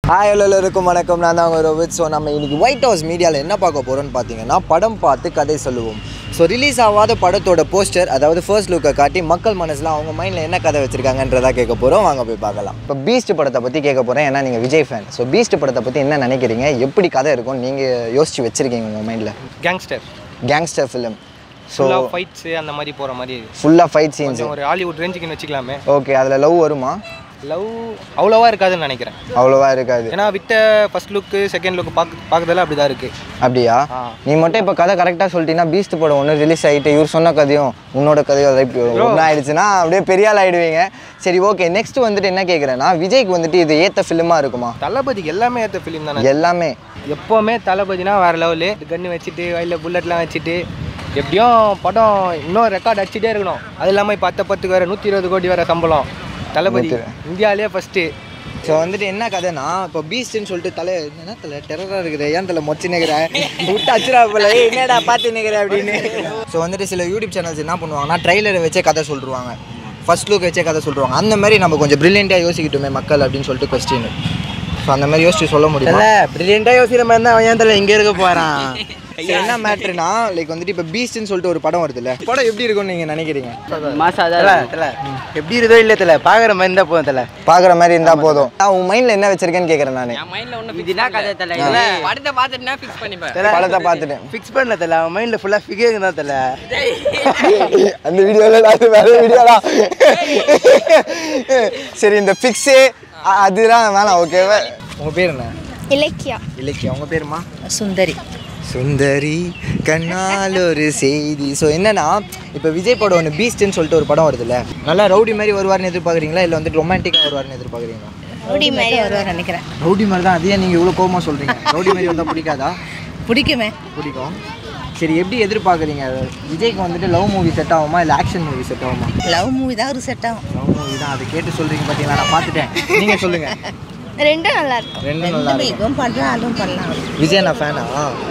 Hi எல்லோருக்கும் வணக்கம் நான் தான் ரோஹித் ஸோ நம்ம இன்னைக்கு ஒயிட் ஹவுஸ் மீடியாவில் என்ன பார்க்க போகிறோம்னு பார்த்தீங்கன்னா படம் பார்த்து கதை சொல்லுவோம் ஸோ ரிலீஸ் ஆகாத படத்தோட போஸ்டர் அதாவது ஃபர்ஸ்ட் லுக்கை காட்டி மக்கள் மனசில் அவங்க மைண்டில் என்ன கதை வச்சிருக்காங்கன்றதா கேட்க போகிறோம் வாங்க போய் பார்க்கலாம் இப்போ பீஸ்ட் படத்தை பற்றி கேட்க போகிறேன் ஏன்னா நீங்கள் விஜய் ஃபேன் ஸோ பீஸ்ட் படத்தை பற்றி என்ன நினைக்கிறீங்க எப்படி கதை இருக்கும் நீங்கள் யோசிச்சு வச்சிருக்கீங்க உங்கள் மைண்டில் கேங்ஸ்டர் கேங்ஸ்டர் ஃபிலிம் ஸோ ஃபுல்லாக ஃபைட்ஸு அந்த மாதிரி போகிற மாதிரி ஃபுல்லாக ஃபைட் சீன்ஸ் கொஞ்சம் ஒரு ஹாலிவுட் ரேஞ்சுக்குன்னு வச்சுக்கலாமே ஓகே அதில் லவ் வருமா லவ் அவ்வளோவா இருக்காதுன்னு நினைக்கிறேன் அவ்வளோவா இருக்காது ஏன்னா விட்ட ஃபர்ஸ்ட் லுக்கு செகண்ட் லுக்கு பார்க்க பார்க்கறதெல்லாம் அப்படி தான் இருக்குது அப்படியா ஆ. நீ மட்டும் இப்போ கதை கரெக்டாக சொல்லிட்டீங்கன்னா பீஸ்ட் படம் ஒன்று ரிலீஸ் ஆகிட்டு இவர் சொன்ன கதையும் உன்னோட கதையும் ஒன்றா ஆயிடுச்சுன்னா அப்படியே பெரிய ஆள் ஆயிடுவீங்க சரி ஓகே நெக்ஸ்ட் வந்துட்டு என்ன கேட்குறேன்னா விஜய்க்கு வந்துட்டு இது ஏற்ற ஃபிலிமாக இருக்குமா தளபதிக்கு எல்லாமே ஏற்ற ஃபிலிம் தானே எல்லாமே எப்போவுமே தளபதினா வேறு லெவலு கன்று வச்சுட்டு வயலில் புல்லட்லாம் வச்சுட்டு எப்படியும் படம் இன்னும் ரெக்கார்ட் அடிச்சுட்டே இருக்கணும் அது இல்லாமல் இப்போ அத்தை பத்துக்கு வேறு நூற்றி இருபது கோடி வேறு சம்பளம் தளபதி இந்தியாவிலே ஃபஸ்ட்டு ஸோ வந்துட்டு என்ன கதைனா இப்போ பீஸ்ட்னு சொல்லிட்டு தலை என்ன தலை டெரராக இருக்குது ஏன் தலை மொச்சு நிற்கிற விட்டு அச்சுரா போல "ஏய், என்னடா பார்த்து நிற்கிற அப்படின்னு ஸோ வந்துட்டு சில யூடியூப் சேனல்ஸ் என்ன பண்ணுவாங்கன்னா ட்ரைலரை வச்சே கதை சொல்லிருவாங்க ஃபர்ஸ்ட் லுக் வச்சே கதை சொல்லிருவாங்க அந்த மாதிரி நம்ம கொஞ்சம் ப்ரில்லியண்ட்டாக யோசிக்கட்டுமே மக்கள் அப்படின்னு சொல்லிட்டு கொஸ்டின் ஸோ அந்த மாதிரி யோசிச்சு சொல்ல முடியும் பிரில்லியண்டாக யோசிக்கிற மாதிரி தான் அவன் ஏன் தலை இங்கே இருக்க போகிறான் சரி, என்ன மேட்ருனா லைக் வந்துட்டு இப்போ பீஸ்ட்னு சொல்லிட்டு ஒரு படம் வருதுல்ல படம் எப்படி இருக்கும்னு நீங்கள் நினைக்கிறீங்க தல தல எப்படி இருதோ இல்லை தல பார்க்குற மாதிரி இருந்தால் போதும் தல பார்க்குற மாதிரி இருந்தால் போதும் நான் உன் மைண்டில் என்ன வச்சிருக்கேன்னு கேட்குறேன் நான் இதுனா கதை தல இல்ல படத்தை பார்த்துட்டுனா ஃபிக்ஸ் பண்ணிப்பேன் படத்தை பார்த்துட்டேன் ஃபிக்ஸ் பண்ணல தல அவன் மைண்டில் ஃபுல்லாக ஃபிகர் தான் தல அந்த வீடியோவில் அது வேற வீடியோலாம் சரி இந்த ஃபிக்ஸு அதுதான் வேணாம் ஓகேவா உங்கள் பேர் என்ன இலக்கியா இலக்கியா உங்கள் பேருமா சுந்தரி சுந்தரி கண்ணால் ஒரு செய்தி ஸோ என்னன்னா இப்போ விஜய் படம் ஒன்று பீஸ்ட்னு சொல்லிட்டு ஒரு படம் வருதுல்ல நல்லா ரவுடி மாதிரி வருவார்னு எதிர்பார்க்குறீங்களா இல்லை வந்துட்டு ரொமான்டிக்காக வருவார்னு எதிர்பார்க்குறீங்களா ரவுடி மாதிரி வருவார் நினைக்கிறேன் ரவுடி மாதிரி தான் அதையே நீங்கள் இவ்வளோ கோவமாக சொல்கிறீங்க ரவுடி மாதிரி வந்தால் பிடிக்காதா பிடிக்குமே பிடிக்கும் சரி எப்படி எதிர்பார்க்குறீங்க விஜய்க்கு வந்துட்டு லவ் மூவி செட் ஆகுமா இல்லை ஆக்ஷன் மூவி செட் ஆகுமா லவ் மூவி தான் ஒரு செட் ஆகும் லவ் மூவி தான் அதை கேட்டு சொல்கிறீங்க பார்த்தீங்களா நான் பார்த்துட்டேன் நீங்கள் சொல்லுங்கள் ரெண்டும் நல்லா இருக்கும் ரெண்டும் நல்லா இருக்கும் இதுவும் பண்ணலாம் அதுவும் பண்ணலாம் விஜய் நான் ஃபேனா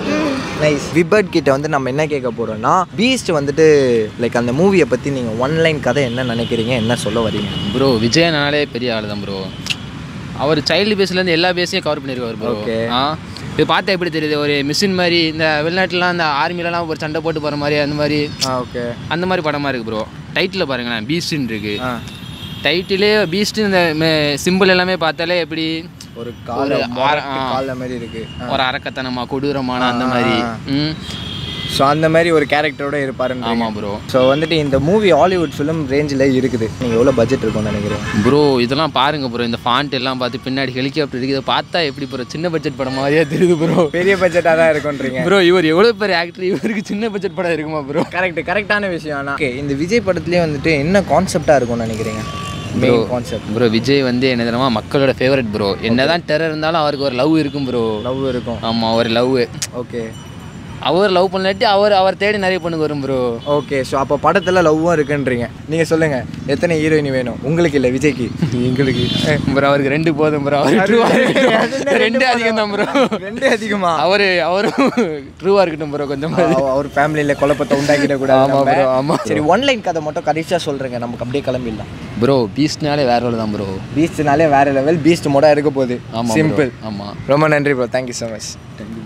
நைஸ் விபர்ட் கிட்ட வந்து நம்ம என்ன கேட்க போறோம்னா பீஸ்ட் வந்துட்டு லைக் அந்த மூவியை பற்றி நீங்கள் ஒன்லைன் கதை என்ன நினைக்கிறீங்க என்ன சொல்ல வரீங்க ப்ரோ விஜயனாலே பெரிய ஆள் தான் ப்ரோ அவர் சைல்டு பேஸ்லேருந்து எல்லா பேஸையும் கவர் பண்ணியிருக்காரு ப்ரோ Okay. ஆ இது பார்த்தா எப்படி தெரியுது ஒரு மிஷின் மாதிரி இந்த வெளிநாட்டுலாம் அந்த ஆர்மிலலாம் ஒரு சண்டை போட்டு போகிற மாதிரி அந்த மாதிரி ஆ ஓகே அந்த மாதிரி படமாக இருக்குது ப்ரோ டைட்டில் பாருங்களேன் பீஸ்ட்னு இருக்குது ஆ டைட்டிலே பீஸ்ட் இந்த சிம்பிள் எல்லாமே பார்த்தாலே எப்படி ஒரு கால ஒரு ஆர- ஆ. கால மாதிரி இருக்கு ஒரு அரக்கத்தனமா கொடூரமான அந்த மாதிரி ம் ஸோ அந்த மாதிரி ஒரு கேரக்டரோட இருப்பாருன்னு ஆமாம் ப்ரோ ஸோ வந்துட்டு இந்த மூவி ஹாலிவுட் ஃபிலிம் ரேஞ்சில் இருக்குது நீங்கள் எவ்வளோ பட்ஜெட் இருக்கும்னு நினைக்கிறேன் ப்ரோ இதெல்லாம் பாருங்க ப்ரோ இந்த ஃபாண்ட் எல்லாம் பார்த்து பின்னாடி ஹெலிகாப்டர் இருக்குது இதை பார்த்தா எப்படி ப்ரோ சின்ன பட்ஜெட் படம் மாதிரியே தெரியுது ப்ரோ பெரிய பட்ஜெட்டாக தான் இருக்குன்றீங்க ப்ரோ இவர் எவ்வளோ பெரிய ஆக்டர் இவருக்கு சின்ன பட்ஜெட் படம் இருக்குமா ப்ரோ கரெக்ட் கரெக்டான விஷயம் ஆனால் ஓகே இந்த விஜய் படத்துலேயே வந்துட்டு என்ன கான்செப்டாக இருக்கும்னு நினைக்கிறீங்க மெயின் கான்செப்ட் ப்ரோ விஜய் வந்து என்ன தெரியுமா மக்களோட ஃபேவரட் ப்ரோ என்னதான் டெரர் இருந்தாலும் அவருக்கு ஒரு லவ் இருக்கும் ப்ரோ லவ் இருக்கும் ஆமாம் ஒரு லவ் ஓகே அவர் லவ் பண்ணலாட்டி அவர் அவர் தேடி நிறைய பொண்ணுக்கு வரும் ப்ரோ ஓகே ஸோ அப்போ படத்தில் லவ்வும் இருக்குன்றீங்க நீங்கள் சொல்லுங்கள் எத்தனை ஹீரோயின் வேணும் உங்களுக்கு இல்லை விஜய்க்கு எங்களுக்கு ப்ரோ அவருக்கு ரெண்டு போதும் ப்ரோ அவர் ட்ரூவாக இருக்கட்டும் ரெண்டு அதிகம் தான் ப்ரோ ரெண்டு அதிகமா அவர் அவரும் ட்ரூவாக இருக்கட்டும் ப்ரோ கொஞ்சம் அவ- அவர் ஃபேமிலியில் குழப்பத்தை உண்டாக்கிட கூட ஆமா bro, ஆமா. சரி ஒன்லைன் கதை மட்டும் கடைசியாக சொல்கிறேங்க நமக்கு அப்படியே கிளம்பிடலாம் ப்ரோ பீஸ்ட்னாலே வேற ஒரு தான் ப்ரோ பீஸ்ட்னாலே வேற லெவல் பீஸ்ட் மோட இருக்க போகுது ஆமாம் சிம்பிள் ஆமாம் ரொம்ப நன்றி ப்ரோ தேங்க்யூ ஸோ மச்